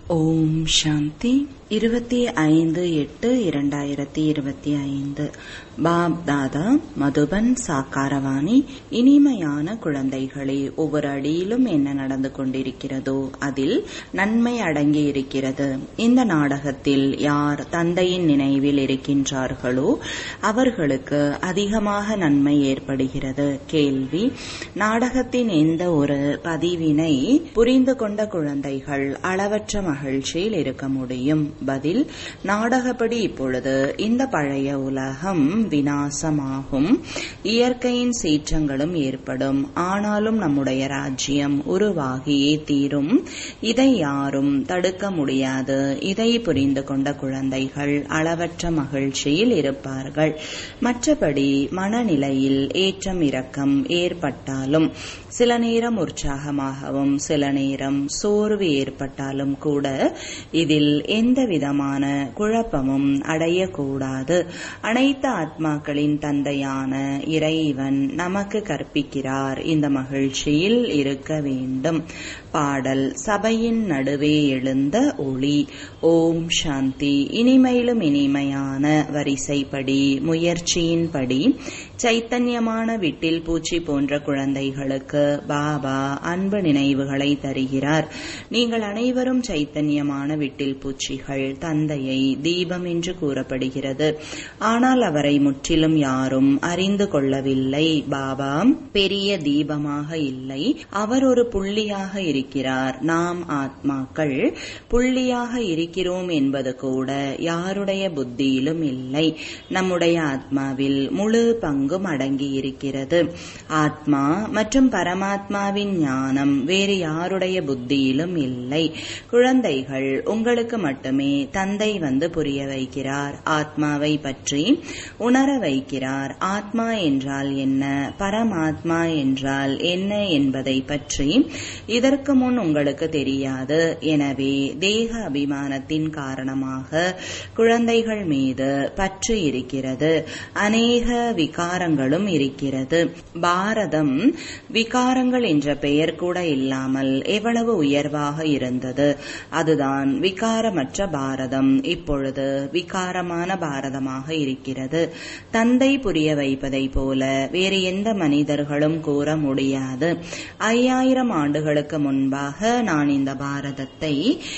ஓம் சாந்தி இருபத்தி ஐந்து எட்டு இரண்டாயிரத்தி இருபத்தி ஐந்து பாப் தாதா மதுபன் சாக்காரவாணி இனிமையான குழந்தைகளே ஒவ்வொரு அடியிலும் என்ன நடந்து கொண்டிருக்கிறதோ அதில் நன்மை அடங்கி இருக்கிறது இந்த நாடகத்தில் யார் தந்தையின் நினைவில் இருக்கின்றார்களோ அவர்களுக்கு அதிகமாக நன்மை ஏற்படுகிறது கேள்வி நாடகத்தின் எந்த ஒரு பதிவினை புரிந்து கொண்ட குழந்தைகள் அளவற்ற மகிழ்ச்சியில் இருக்க முடியும் பதில் நாடகப்படி இப்பொழுது இந்த பழைய உலகம் வினாசமாகும் இயற்கையின் சீற்றங்களும் ஏற்படும் ஆனாலும் நம்முடைய ராஜ்யம் உருவாகியே தீரும் இதை யாரும் தடுக்க முடியாது இதை புரிந்து கொண்ட குழந்தைகள் அளவற்ற மகிழ்ச்சியில் இருப்பார்கள் மற்றபடி மனநிலையில் ஏற்றம் இறக்கம் ஏற்பட்டாலும் சில நேரம் உற்சாகமாகவும் சில நேரம் சோர்வு ஏற்பட்டாலும் கூட இதில் எந்த விதமான குழப்பமும் அடையக்கூடாது அனைத்து ஆத்மாக்களின் தந்தையான இறைவன் நமக்கு கற்பிக்கிறார் இந்த மகிழ்ச்சியில் இருக்க வேண்டும் பாடல் சபையின் நடுவே எழுந்த ஒளி ஓம் சாந்தி இனிமையிலும் இனிமையான வரிசைப்படி முயற்சியின்படி சைத்தன்யமான விட்டில் பூச்சி போன்ற குழந்தைகளுக்கு பாபா அன்பு நினைவுகளை தருகிறார் நீங்கள் அனைவரும் சைத்தன்யமான விட்டில் பூச்சிகள் தந்தையை தீபம் என்று கூறப்படுகிறது ஆனால் அவரை முற்றிலும் யாரும் அறிந்து கொள்ளவில்லை பாபா பெரிய தீபமாக இல்லை அவர் ஒரு புள்ளியாக இருக்கிறார் நாம் ஆத்மாக்கள் புள்ளியாக இருக்கிறோம் என்பது கூட யாருடைய புத்தியிலும் இல்லை நம்முடைய ஆத்மாவில் முழு பங்கும் அடங்கி இருக்கிறது ஆத்மா மற்றும் பரமாத்மாவின் ஞானம் வேறு யாருடைய புத்தியிலும் இல்லை குழந்தைகள் உங்களுக்கு மட்டுமே தந்தை வந்து புரிய வைக்கிறார் ஆத்மாவை பற்றி உணர வைக்கிறார் ஆத்மா என்றால் என்ன பரமாத்மா என்றால் என்ன என்பதை பற்றி இதற்கு முன் உங்களுக்கு தெரியாது எனவே தேக அபிமானத்தின் காரணமாக குழந்தைகள் மீது பற்று இருக்கிறது அநேக விகாரங்களும் இருக்கிறது பாரதம் விகாரங்கள் என்ற பெயர் கூட இல்லாமல் எவ்வளவு உயர்வாக இருந்தது அதுதான் விகாரமற்ற பாரதம் இப்பொழுது விகாரமான பாரதமாக இருக்கிறது தந்தை புரிய வைப்பதை போல வேறு எந்த மனிதர்களும் கூற முடியாது ஐயாயிரம் ஆண்டுகளுக்கு முன்பாக நான் இந்த பாரதத்தை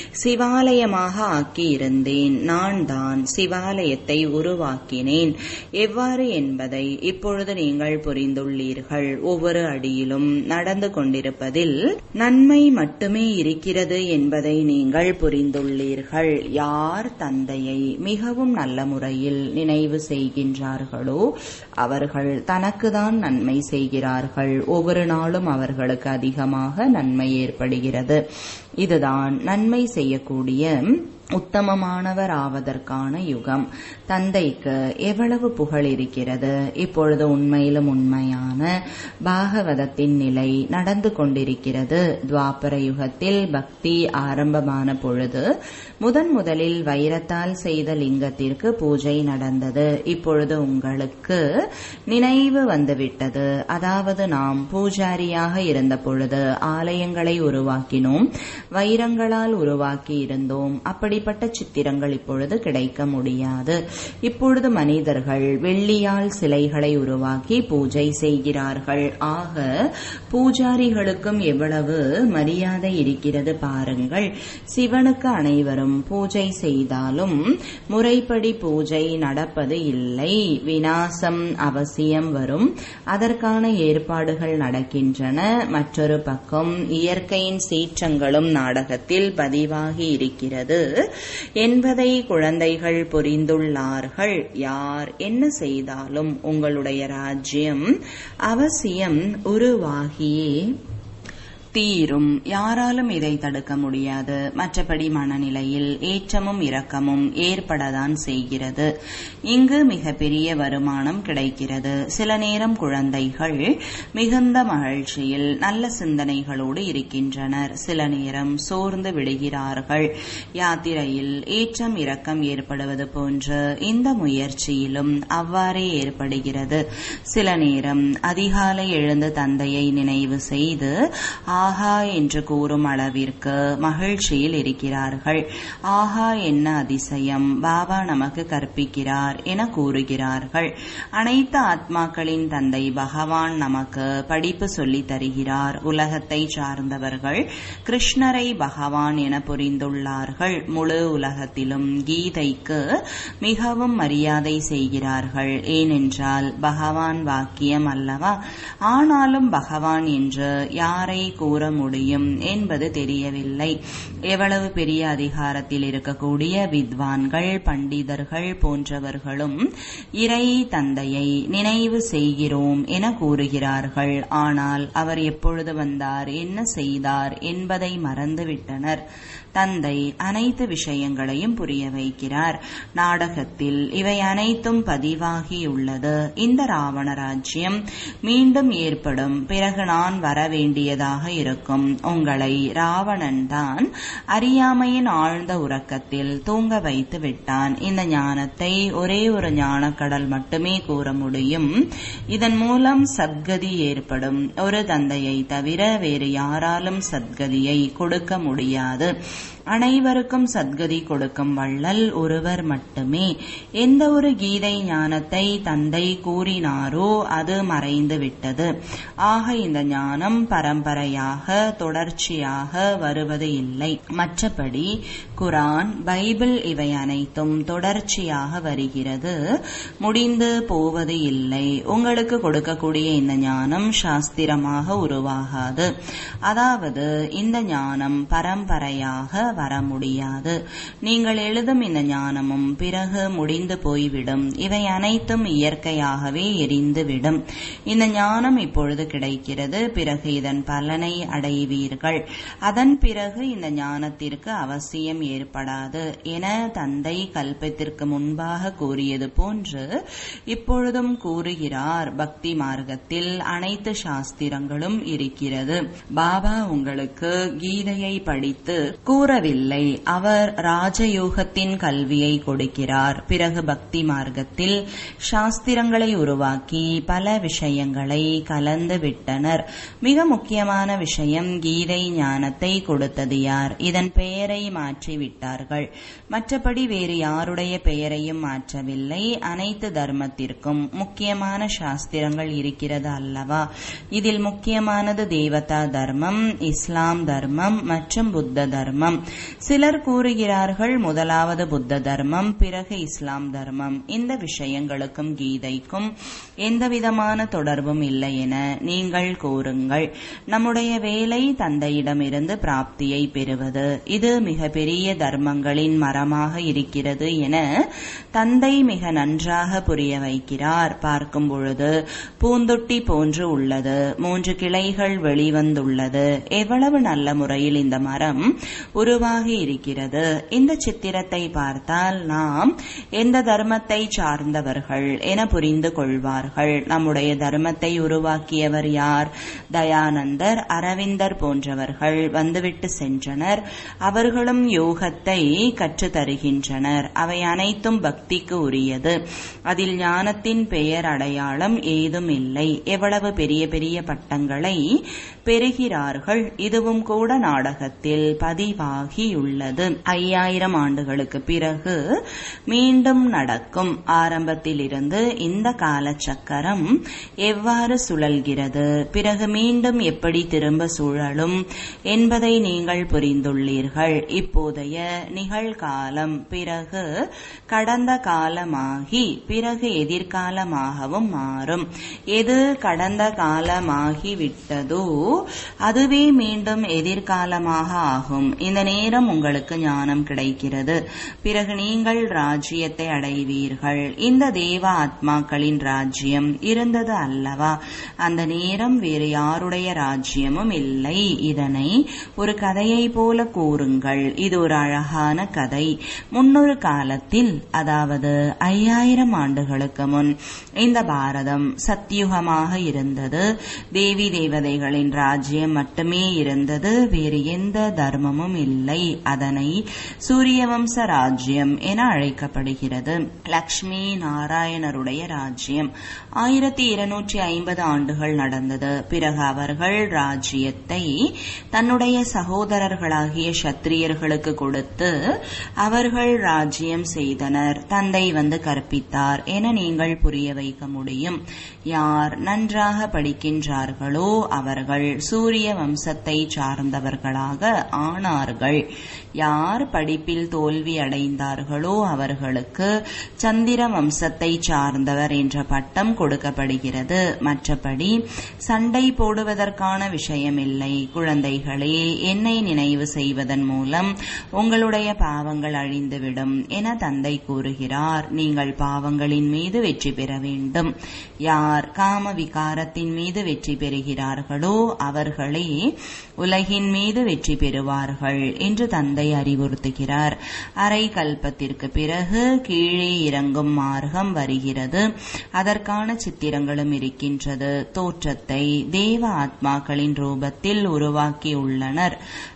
சிவாலயமாக ஆக்கியிருந்தேன் நான் தான் சிவாலயத்தை உருவாக்கினேன் எவ்வாறு என்பதை இப்பொழுது நீங்கள் புரிந்துள்ளீர்கள் ஒவ்வொரு அடியிலும் நடந்து கொண்டிருப்பதில் நன்மை மட்டுமே இருக்கிறது என்பதை நீங்கள் புரிந்துள்ளீர்கள் யார் தந்தையை மிகவும் நல்ல முறையில் நினைவு செய்கின்றார்களோ அவர்கள் தனக்குதான் நன்மை செய்கிறார்கள் ஒவ்வொரு நாளும் அவர்களுக்கு அதிகமாக நன்மை ஏற்படுகிறது இதுதான் நன்மை செய்யக்கூடிய உத்தமமானவர் ஆவதற்கான யுகம் தந்தைக்கு எவ்வளவு புகழ் இருக்கிறது இப்பொழுது உண்மையிலும் உண்மையான பாகவதத்தின் நிலை நடந்து கொண்டிருக்கிறது துவாபர யுகத்தில் பக்தி ஆரம்பமான பொழுது முதன் முதலில் வைரத்தால் செய்த லிங்கத்திற்கு பூஜை நடந்தது இப்பொழுது உங்களுக்கு நினைவு வந்துவிட்டது அதாவது நாம் பூஜாரியாக இருந்த பொழுது ஆலயங்களை உருவாக்கினோம் வைரங்களால் உருவாக்கி இருந்தோம் அப்படிப்பட்ட சித்திரங்கள் இப்பொழுது கிடைக்க முடியாது இப்பொழுது மனிதர்கள் வெள்ளியால் சிலைகளை உருவாக்கி பூஜை செய்கிறார்கள் ஆக பூஜாரிகளுக்கும் எவ்வளவு மரியாதை இருக்கிறது பாருங்கள் சிவனுக்கு அனைவரும் பூஜை செய்தாலும் முறைப்படி பூஜை நடப்பது இல்லை வினாசம் அவசியம் வரும் அதற்கான ஏற்பாடுகள் நடக்கின்றன மற்றொரு பக்கம் இயற்கையின் சீற்றங்களும் நாடகத்தில் பதிவாகி இருக்கிறது என்பதை குழந்தைகள் புரிந்துள்ளார்கள் யார் என்ன செய்தாலும் உங்களுடைய ராஜ்யம் அவசியம் உருவாகியே தீரும் யாராலும் இதை தடுக்க முடியாது மற்றபடி மனநிலையில் ஏற்றமும் இரக்கமும் ஏற்படதான் செய்கிறது இங்கு மிகப்பெரிய வருமானம் கிடைக்கிறது சில நேரம் குழந்தைகள் மிகுந்த மகிழ்ச்சியில் நல்ல சிந்தனைகளோடு இருக்கின்றனர் சில நேரம் சோர்ந்து விடுகிறார்கள் யாத்திரையில் ஏற்றம் இரக்கம் ஏற்படுவது போன்று இந்த முயற்சியிலும் அவ்வாறே ஏற்படுகிறது சில நேரம் அதிகாலை எழுந்து தந்தையை நினைவு செய்து ஆஹா என்று கூறும் அளவிற்கு மகிழ்ச்சியில் இருக்கிறார்கள் ஆஹா என்ன அதிசயம் பாபா நமக்கு கற்பிக்கிறார் என கூறுகிறார்கள் அனைத்து ஆத்மாக்களின் தந்தை பகவான் நமக்கு படிப்பு சொல்லித் தருகிறார் உலகத்தை சார்ந்தவர்கள் கிருஷ்ணரை பகவான் என புரிந்துள்ளார்கள் முழு உலகத்திலும் கீதைக்கு மிகவும் மரியாதை செய்கிறார்கள் ஏனென்றால் பகவான் வாக்கியம் அல்லவா ஆனாலும் பகவான் என்று யாரை கூற முடியும் என்பது தெரியவில்லை எவ்வளவு பெரிய அதிகாரத்தில் இருக்கக்கூடிய வித்வான்கள் பண்டிதர்கள் போன்றவர்களும் இறை தந்தையை நினைவு செய்கிறோம் என கூறுகிறார்கள் ஆனால் அவர் எப்பொழுது வந்தார் என்ன செய்தார் என்பதை மறந்துவிட்டனர் தந்தை அனைத்து விஷயங்களையும் புரிய வைக்கிறார் நாடகத்தில் இவை அனைத்தும் பதிவாகியுள்ளது இந்த ராவண ராஜ்யம் மீண்டும் ஏற்படும் பிறகு நான் வர வேண்டியதாக இருக்கும் உங்களை ராவணன் தான் அறியாமையின் ஆழ்ந்த உறக்கத்தில் தூங்க வைத்து விட்டான் இந்த ஞானத்தை ஒரே ஒரு ஞானக்கடல் மட்டுமே கூற முடியும் இதன் மூலம் சத்கதி ஏற்படும் ஒரு தந்தையை தவிர வேறு யாராலும் சத்கதியை கொடுக்க முடியாது அனைவருக்கும் சத்கதி கொடுக்கும் வள்ளல் ஒருவர் மட்டுமே எந்த ஒரு கீதை ஞானத்தை தந்தை கூறினாரோ அது மறைந்து விட்டது ஆக இந்த ஞானம் பரம்பரையாக தொடர்ச்சியாக வருவது இல்லை மற்றபடி குரான் பைபிள் இவை அனைத்தும் தொடர்ச்சியாக வருகிறது முடிந்து போவது இல்லை உங்களுக்கு கொடுக்கக்கூடிய இந்த ஞானம் சாஸ்திரமாக உருவாகாது அதாவது இந்த ஞானம் பரம்பரையாக வர முடியாது நீங்கள் எழுதும் இந்த ஞானமும் பிறகு முடிந்து போய்விடும் இவை அனைத்தும் இயற்கையாகவே எரிந்துவிடும் இந்த ஞானம் இப்பொழுது கிடைக்கிறது பிறகு இதன் பலனை அடைவீர்கள் அதன் பிறகு இந்த ஞானத்திற்கு அவசியம் ஏற்படாது என தந்தை கல்பத்திற்கு முன்பாக கூறியது போன்று இப்பொழுதும் கூறுகிறார் பக்தி மார்க்கத்தில் அனைத்து சாஸ்திரங்களும் இருக்கிறது பாபா உங்களுக்கு கீதையை படித்து கூறவில்லை அவர் ராஜயோகத்தின் கல்வியை கொடுக்கிறார் பிறகு பக்தி மார்க்கத்தில் சாஸ்திரங்களை உருவாக்கி பல விஷயங்களை கலந்து விட்டனர் மிக முக்கியமான விஷயம் கீதை ஞானத்தை கொடுத்தது யார் இதன் பெயரை மாற்றி விட்டார்கள் மற்றபடி வேறு யாருடைய பெயரையும் மாற்றவில்லை அனைத்து தர்மத்திற்கும் முக்கியமான சாஸ்திரங்கள் இருக்கிறது அல்லவா இதில் முக்கியமானது தேவதா தர்மம் இஸ்லாம் தர்மம் மற்றும் புத்த தர்மம் சிலர் கூறுகிறார்கள் முதலாவது புத்த தர்மம் பிறகு இஸ்லாம் தர்மம் இந்த விஷயங்களுக்கும் கீதைக்கும் எந்தவிதமான தொடர்பும் இல்லை என நீங்கள் கூறுங்கள் நம்முடைய வேலை தந்தையிடமிருந்து பிராப்தியை பெறுவது இது மிக பெரிய தர்மங்களின் மரமாக இருக்கிறது என தந்தை மிக நன்றாக புரிய வைக்கிறார் பார்க்கும் பொழுது பூந்தொட்டி போன்று உள்ளது மூன்று கிளைகள் வெளிவந்துள்ளது எவ்வளவு நல்ல முறையில் இந்த மரம் உருவாகி இருக்கிறது இந்த சித்திரத்தை பார்த்தால் நாம் எந்த தர்மத்தை சார்ந்தவர்கள் என புரிந்து கொள்வார்கள் நம்முடைய தர்மத்தை உருவாக்கியவர் யார் தயானந்தர் அரவிந்தர் போன்றவர்கள் வந்துவிட்டு சென்றனர் அவர்களும் யோகத்தை கற்று தருகின்றனர் அவை அனைத்தும் பக்திக்கு உரியது அதில் ஞானத்தின் பெயர் அடையாளம் ஏதும் இல்லை எவ்வளவு பெரிய பெரிய பட்டங்களை பெறுகிறார்கள் இதுவும் கூட நாடகத்தில் பதிவாகியுள்ளது ஐயாயிரம் ஆண்டுகளுக்கு பிறகு மீண்டும் நடக்கும் ஆரம்பத்திலிருந்து இந்த காலச்சக்கரம் எவ்வாறு சுழல்கிறது பிறகு மீண்டும் எப்படி திரும்ப சுழலும் என்பதை நீங்கள் புரிந்துள்ளீர்கள் இப்போதைய நிகழ்காலம் பிறகு கடந்த காலமாகி பிறகு எதிர்காலமாகவும் மாறும் எது கடந்த காலமாகி விட்டதோ அதுவே மீண்டும் எதிர்காலமாக ஆகும் இந்த நேரம் உங்களுக்கு ஞானம் கிடைக்கிறது பிறகு நீங்கள் ராஜ்யத்தை அடைவீர்கள் இந்த தேவ ஆத்மாக்களின் ராஜ்யம் இருந்தது அல்லவா அந்த நேரம் வேறு யாருடைய ராஜ்யமும் இல்லை இதனை ஒரு கதையை போல கூறுங்கள் இது ஒரு அழகான கதை முன்னொரு காலத்தில் அதாவது ஐயாயிரம் ஆண்டுகளுக்கு முன் இந்த பாரதம் சத்தியுகமாக இருந்தது தேவி தேவதைகளின் ராஜ்யம் மட்டுமே இருந்தது வேறு எந்த தர்மமும் இல்லை அதனை சூரியவம்ச ராஜ்யம் என அழைக்கப்படுகிறது லக்ஷ்மி நாராயணருடைய ராஜ்யம் ஆயிரத்தி இருநூற்றி ஐம்பது ஆண்டுகள் நடந்தது பிறகு அவர்கள் ராஜ்யத்தை தன்னுடைய சகோதரர்களாகிய சத்திரியர்களுக்கு கொடுத்து அவர்கள் ராஜ்யம் செய்தனர் தந்தை வந்து கற்பித்தார் என நீங்கள் புரிய வைக்க முடியும் யார் நன்றாக படிக்கின்றார்களோ அவர்கள் சூரிய வம்சத்தை சார்ந்தவர்களாக ஆனார்கள் யார் படிப்பில் தோல்வி அடைந்தார்களோ அவர்களுக்கு சந்திர வம்சத்தை சார்ந்தவர் என்ற பட்டம் கொடுக்கப்படுகிறது மற்றபடி சண்டை போடுவதற்கான விஷயமில்லை குழந்தைகளே என்னை நினைவு செய்வதன் மூலம் உங்களுடைய பாவங்கள் அழிந்துவிடும் என தந்தை கூறுகிறார் நீங்கள் பாவங்களின் மீது வெற்றி பெற வேண்டும் யார் காம விகாரத்தின் மீது வெற்றி பெறுகிறார்களோ அவர்களே உலகின் மீது வெற்றி பெறுவார்கள் என்று தந்தை அறிவுறுத்துகிறார் அரை கல்பத்திற்கு பிறகு கீழே இறங்கும் மார்க்கம் வருகிறது அதற்கான சித்திரங்களும் இருக்கின்றது தோற்றத்தை தேவ ஆத்மாக்களின் ரூபத்தில் உருவாக்கியுள்ளனர்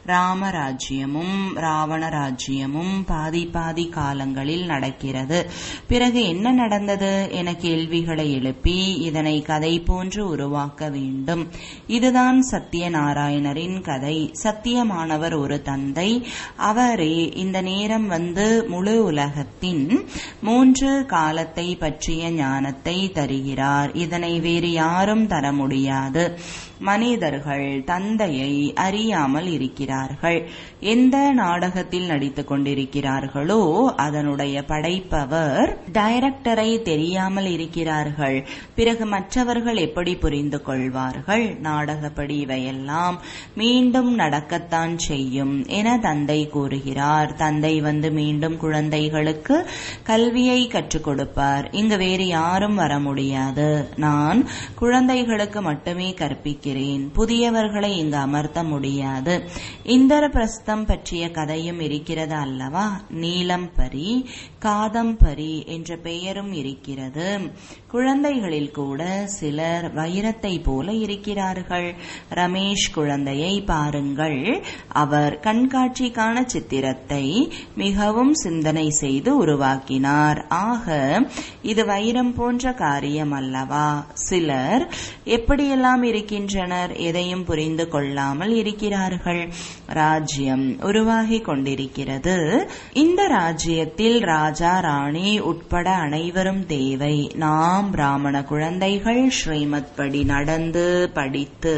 ராமராஜ்யமும் ராவண ராஜ்யமும் பாதி பாதி காலங்களில் நடக்கிறது பிறகு என்ன நடந்தது என கேள்விகளை எழுப்பி இதனை கதை போன்று உருவாக்க வேண்டும் இதுதான் சத்தியநாராயணரின் கதை சத்தியமானவர் ஒரு தந்தை அவரே இந்த நேரம் வந்து முழு உலகத்தின் மூன்று காலத்தை பற்றிய ஞானத்தை தருகிறார் இதனை வேறு யாரும் தர முடியாது மனிதர்கள் தந்தையை அறியாமல் இருக்கிறார்கள் எந்த நாடகத்தில் நடித்துக் கொண்டிருக்கிறார்களோ அதனுடைய படைப்பவர் டைரக்டரை தெரியாமல் இருக்கிறார்கள் பிறகு மற்றவர்கள் எப்படி புரிந்து கொள்வார்கள் நாடகப்படி இவையெல்லாம் மீண்டும் நடக்கத்தான் செய்யும் என தந்தை கூறுகிறார் தந்தை வந்து மீண்டும் குழந்தைகளுக்கு கல்வியை கற்றுக் கொடுப்பார் இங்கு வேறு யாரும் வர முடியாது நான் குழந்தைகளுக்கு மட்டுமே கற்பிக்கிறேன் புதியவர்களை இங்கு அமர்த்த முடியாது இந்தர பிரஸ்தம் பற்றிய கதையும் இருக்கிறது அல்லவா நீலம்பரி காதம்பரி என்ற பெயரும் இருக்கிறது குழந்தைகளில் கூட சிலர் வைரத்தை போல இருக்கிறார்கள் ரமேஷ் குழந்தையை பாருங்கள் அவர் கண்காட்சிக்கான சித்திரத்தை மிகவும் சிந்தனை செய்து உருவாக்கினார் ஆக இது வைரம் போன்ற காரியம் அல்லவா சிலர் எப்படியெல்லாம் இருக்கின்றனர் எதையும் புரிந்து கொள்ளாமல் இருக்கிறார்கள் ராஜ்யம் உருவாகி கொண்டிருக்கிறது இந்த ராஜ்யத்தில் ராஜா ராணி உட்பட அனைவரும் தேவை நாம் பிராமண குழந்தைகள் ஸ்ரீமத் படி நடந்து படித்து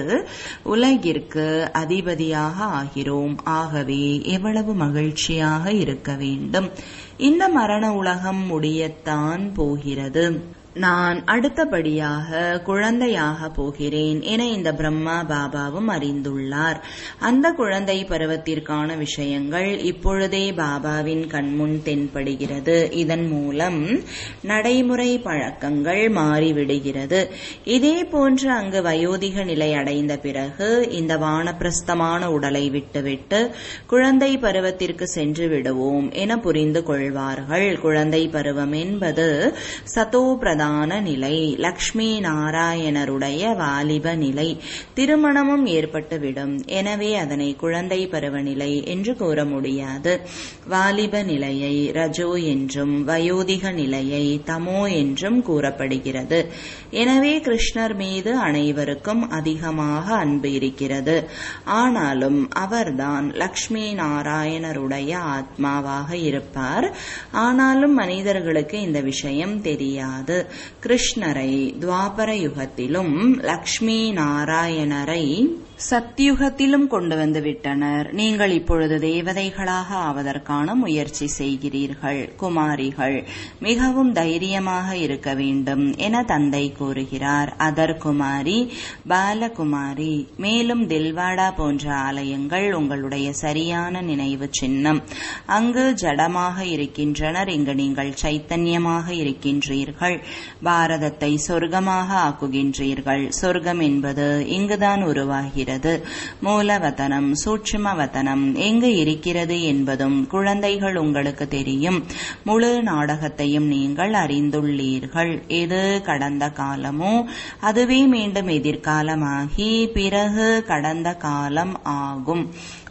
உலகிற்கு அதிபதியாக ஆகிறோம் ஆகவே எவ்வளவு மகிழ்ச்சியாக இருக்க வேண்டும் இந்த மரண உலகம் முடியத்தான் போகிறது நான் அடுத்தபடியாக குழந்தையாக போகிறேன் என இந்த பிரம்மா பாபாவும் அறிந்துள்ளார் அந்த குழந்தை பருவத்திற்கான விஷயங்கள் இப்பொழுதே பாபாவின் கண்முன் தென்படுகிறது இதன் மூலம் நடைமுறை பழக்கங்கள் மாறிவிடுகிறது இதே போன்று அங்கு வயோதிக நிலை அடைந்த பிறகு இந்த வானப்பிரஸ்தமான உடலை விட்டுவிட்டு குழந்தை பருவத்திற்கு சென்று விடுவோம் என புரிந்து கொள்வார்கள் குழந்தை பருவம் என்பது சதோ பிரதான நிலை லக்ஷ்மி நாராயணருடைய வாலிப நிலை திருமணமும் ஏற்பட்டுவிடும் எனவே அதனை குழந்தை பருவ நிலை என்று கூற முடியாது வாலிப நிலையை ரஜோ என்றும் வயோதிக நிலையை தமோ என்றும் கூறப்படுகிறது எனவே கிருஷ்ணர் மீது அனைவருக்கும் அதிகமாக அன்பு இருக்கிறது ஆனாலும் அவர்தான் லக்ஷ்மி நாராயணருடைய ஆத்மாவாக இருப்பார் ஆனாலும் மனிதர்களுக்கு இந்த விஷயம் தெரியாது கிருஷ்ணரை துவாபர யுகத்திலும் லக்ஷ்மி நாராயணரை சத்தியுகத்திலும் கொண்டு வந்து விட்டனர் நீங்கள் இப்பொழுது தேவதைகளாக ஆவதற்கான முயற்சி செய்கிறீர்கள் குமாரிகள் மிகவும் தைரியமாக இருக்க வேண்டும் என தந்தை கூறுகிறார் அதர் குமாரி பாலகுமாரி மேலும் தில்வாடா போன்ற ஆலயங்கள் உங்களுடைய சரியான நினைவு சின்னம் அங்கு ஜடமாக இருக்கின்றனர் இங்கு நீங்கள் சைத்தன்யமாக இருக்கின்றீர்கள் பாரதத்தை சொர்க்கமாக ஆக்குகின்றீர்கள் சொர்க்கம் என்பது இங்குதான் உருவாகிறது இருக்கிறது மூலவதனம் சூட்சுமவதனம் எங்கு இருக்கிறது என்பதும் குழந்தைகள் உங்களுக்கு தெரியும் முழு நாடகத்தையும் நீங்கள் அறிந்துள்ளீர்கள் எது கடந்த காலமோ அதுவே மீண்டும் எதிர்காலமாகி பிறகு கடந்த காலம் ஆகும்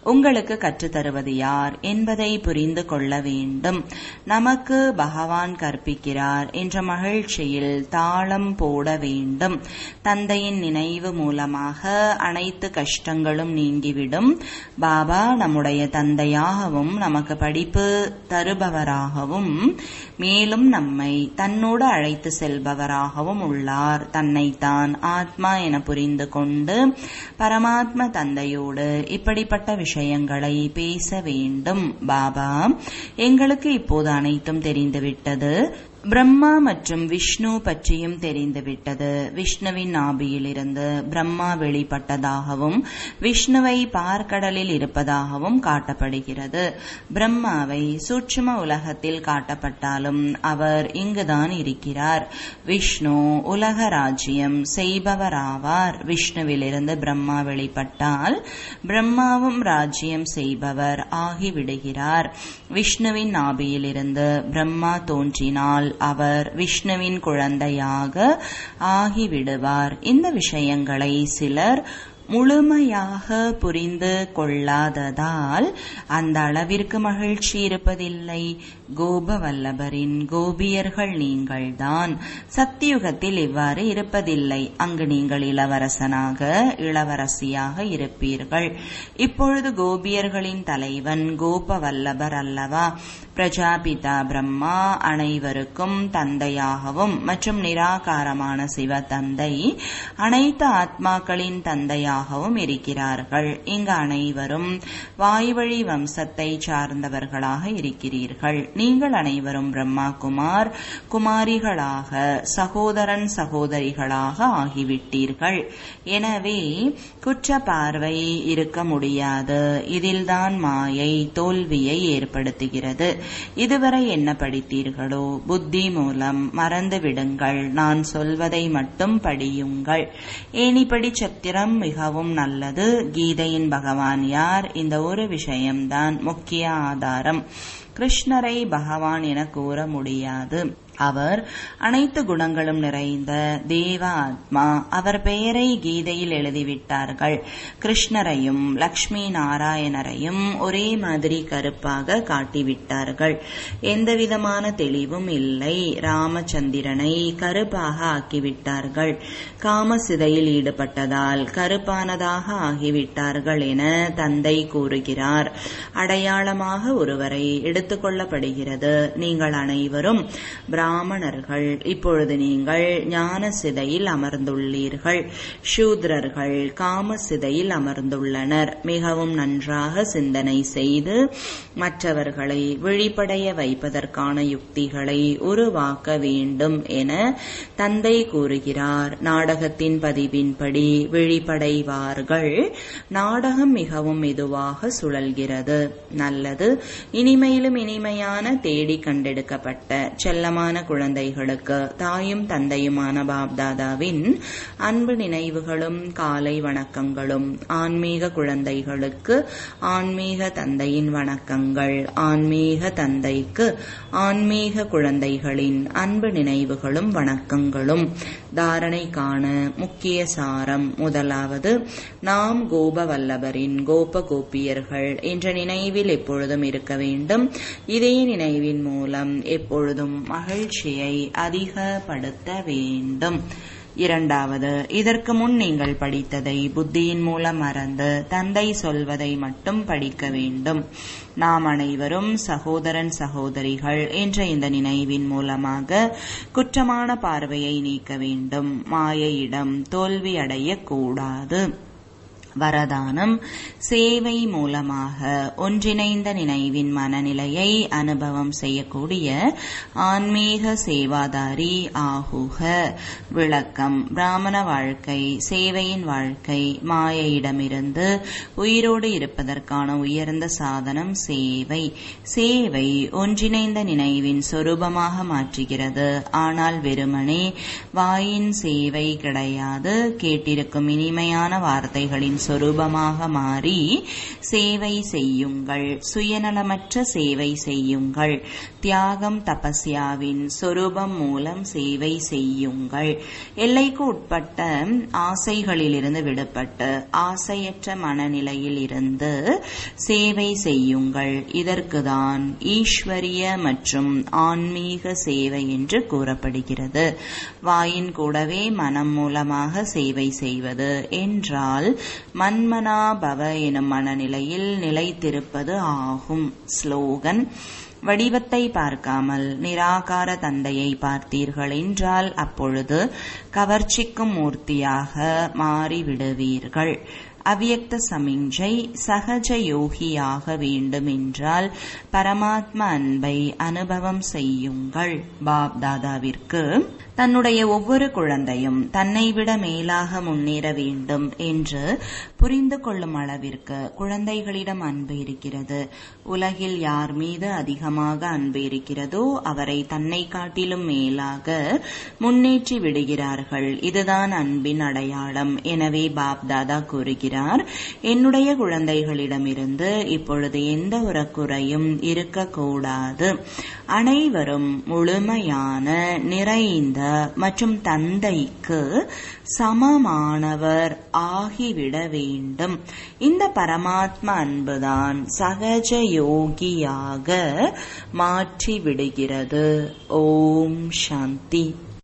உங்களுக்கு கற்றுத்தருவது யார் என்பதை புரிந்து கொள்ள வேண்டும் நமக்கு பகவான் கற்பிக்கிறார் என்ற மகிழ்ச்சியில் தாளம் போட வேண்டும் தந்தையின் நினைவு மூலமாக அனைத்து கஷ்டங்களும் நீங்கிவிடும் பாபா நம்முடைய தந்தையாகவும் நமக்கு படிப்பு தருபவராகவும் மேலும் நம்மை தன்னோடு அழைத்து செல்பவராகவும் உள்ளார் தன்னைத்தான் ஆத்மா என புரிந்து கொண்டு பரமாத்ம தந்தையோடு இப்படிப்பட்ட விஷயங்களை பேச வேண்டும் பாபா எங்களுக்கு இப்போது அனைத்தும் தெரிந்துவிட்டது பிரம்மா மற்றும் விஷ்ணு பற்றியும் தெரிந்துவிட்டது விஷ்ணுவின் நாபியிலிருந்து பிரம்மா வெளிப்பட்டதாகவும் விஷ்ணுவை பார்க்கடலில் இருப்பதாகவும் காட்டப்படுகிறது பிரம்மாவை சூட்சும உலகத்தில் காட்டப்பட்டாலும் அவர் இங்குதான் இருக்கிறார் விஷ்ணு உலக ராஜ்யம் செய்பவராவார் விஷ்ணுவிலிருந்து பிரம்மா வெளிப்பட்டால் பிரம்மாவும் ராஜ்யம் செய்பவர் ஆகிவிடுகிறார் விஷ்ணுவின் நாபியிலிருந்து பிரம்மா தோன்றினால் அவர் விஷ்ணுவின் குழந்தையாக ஆகிவிடுவார் இந்த விஷயங்களை சிலர் முழுமையாக புரிந்து கொள்ளாததால் அந்த அளவிற்கு மகிழ்ச்சி இருப்பதில்லை கோபவல்லபரின் கோபியர்கள் நீங்கள்தான் சத்தியுகத்தில் இவ்வாறு இருப்பதில்லை அங்கு நீங்கள் இளவரசனாக இளவரசியாக இருப்பீர்கள் இப்பொழுது கோபியர்களின் தலைவன் கோபவல்லபர் அல்லவா பிரஜாபிதா பிரம்மா அனைவருக்கும் தந்தையாகவும் மற்றும் நிராகாரமான சிவ தந்தை அனைத்து ஆத்மாக்களின் தந்தையாகவும் இருக்கிறார்கள் இங்கு அனைவரும் வாய்வழி வம்சத்தை சார்ந்தவர்களாக இருக்கிறீர்கள் நீங்கள் அனைவரும் பிரம்மா குமார் குமாரிகளாக சகோதரன் சகோதரிகளாக ஆகிவிட்டீர்கள் எனவே குற்ற பார்வை இருக்க முடியாது இதில்தான் மாயை தோல்வியை ஏற்படுத்துகிறது இதுவரை என்ன படித்தீர்களோ புத்தி மூலம் மறந்து விடுங்கள் நான் சொல்வதை மட்டும் படியுங்கள் ஏனிப்படி சத்திரம் மிகவும் நல்லது கீதையின் பகவான் யார் இந்த ஒரு விஷயம்தான் முக்கிய ஆதாரம் கிருஷ்ணரை பகவான் என கூற முடியாது அவர் அனைத்து குணங்களும் நிறைந்த தேவ ஆத்மா அவர் பெயரை கீதையில் எழுதிவிட்டார்கள் கிருஷ்ணரையும் லக்ஷ்மி நாராயணரையும் ஒரே மாதிரி கருப்பாக காட்டிவிட்டார்கள் எந்தவிதமான தெளிவும் இல்லை ராமச்சந்திரனை கருப்பாக ஆக்கிவிட்டார்கள் காமசிதையில் ஈடுபட்டதால் கருப்பானதாக ஆகிவிட்டார்கள் என தந்தை கூறுகிறார் அடையாளமாக ஒருவரை எடுத்துக்கொள்ளப்படுகிறது நீங்கள் அனைவரும் பிராமணர்கள் இப்பொழுது நீங்கள் ஞான சிதையில் அமர்ந்துள்ளீர்கள் சூத்ரர்கள் காம சிதையில் அமர்ந்துள்ளனர் மிகவும் நன்றாக சிந்தனை செய்து மற்றவர்களை விழிப்படைய வைப்பதற்கான யுக்திகளை உருவாக்க வேண்டும் என தந்தை கூறுகிறார் நாடகத்தின் பதிவின்படி விழிப்படைவார்கள் நாடகம் மிகவும் மெதுவாக சுழல்கிறது நல்லது இனிமையிலும் இனிமையான தேடி கண்டெடுக்கப்பட்ட செல்லமான குழந்தைகளுக்கு தாயும் தந்தையுமான பாப்தாதாவின் அன்பு நினைவுகளும் காலை வணக்கங்களும் ஆன்மீக குழந்தைகளுக்கு ஆன்மீக தந்தையின் வணக்கங்கள் ஆன்மீக தந்தைக்கு ஆன்மீக குழந்தைகளின் அன்பு நினைவுகளும் வணக்கங்களும் தாரணைக்கான முக்கிய சாரம் முதலாவது நாம் கோபவல்லபரின் கோப கோபியர்கள் என்ற நினைவில் எப்பொழுதும் இருக்க வேண்டும் இதே நினைவின் மூலம் எப்பொழுதும் மகிழ்ச்சியை அதிகப்படுத்த வேண்டும் இரண்டாவது இதற்கு முன் நீங்கள் படித்ததை புத்தியின் மூலம் மறந்து தந்தை சொல்வதை மட்டும் படிக்க வேண்டும் நாம் அனைவரும் சகோதரன் சகோதரிகள் என்ற இந்த நினைவின் மூலமாக குற்றமான பார்வையை நீக்க வேண்டும் மாயையிடம் தோல்வி அடையக்கூடாது வரதானம் சேவை மூலமாக ஒன்றிணைந்த நினைவின் மனநிலையை அனுபவம் செய்யக்கூடிய ஆன்மீக சேவாதாரி ஆகுக விளக்கம் பிராமண வாழ்க்கை சேவையின் வாழ்க்கை மாயையிடமிருந்து உயிரோடு இருப்பதற்கான உயர்ந்த சாதனம் சேவை சேவை ஒன்றிணைந்த நினைவின் சொரூபமாக மாற்றுகிறது ஆனால் வெறுமனே வாயின் சேவை கிடையாது கேட்டிருக்கும் இனிமையான வார்த்தைகளின் சொரூபமாக மாறி சேவை செய்யுங்கள் சுயநலமற்ற சேவை செய்யுங்கள் தியாகம் தபஸ்யாவின் சொரூபம் மூலம் சேவை செய்யுங்கள் எல்லைக்கு உட்பட்ட ஆசைகளிலிருந்து விடுபட்டு ஆசையற்ற மனநிலையில் இருந்து சேவை செய்யுங்கள் இதற்குதான் ஈஸ்வரிய மற்றும் ஆன்மீக சேவை என்று கூறப்படுகிறது வாயின் கூடவே மனம் மூலமாக சேவை செய்வது என்றால் மன்மனா பவ எனும் மனநிலையில் நிலைத்திருப்பது ஆகும் ஸ்லோகன் வடிவத்தை பார்க்காமல் நிராகார தந்தையை பார்த்தீர்கள் என்றால் அப்பொழுது கவர்ச்சிக்கும் மூர்த்தியாக மாறிவிடுவீர்கள் அவ்யக்த சமிஞ்சை சகஜ யோகியாக வேண்டும் என்றால் பரமாத்ம அன்பை அனுபவம் செய்யுங்கள் பாப் தாதாவிற்கு தன்னுடைய ஒவ்வொரு குழந்தையும் தன்னை விட மேலாக முன்னேற வேண்டும் என்று புரிந்து கொள்ளும் அளவிற்கு குழந்தைகளிடம் அன்பு இருக்கிறது உலகில் யார் மீது அதிகமாக அன்பு இருக்கிறதோ அவரை தன்னை காட்டிலும் மேலாக முன்னேற்றி விடுகிறார்கள் இதுதான் அன்பின் அடையாளம் எனவே பாப் தாதா கூறுகிறார் என்னுடைய குழந்தைகளிடமிருந்து இப்பொழுது எந்த ஒரு குறையும் இருக்கக்கூடாது அனைவரும் முழுமையான நிறைந்த மற்றும் தந்தைக்கு சமமானவர் ஆகிவிட வேண்டும் இந்த பரமாத்ம அன்புதான் சகஜ யோகியாக மாற்றி விடுகிறது ஓம் சாந்தி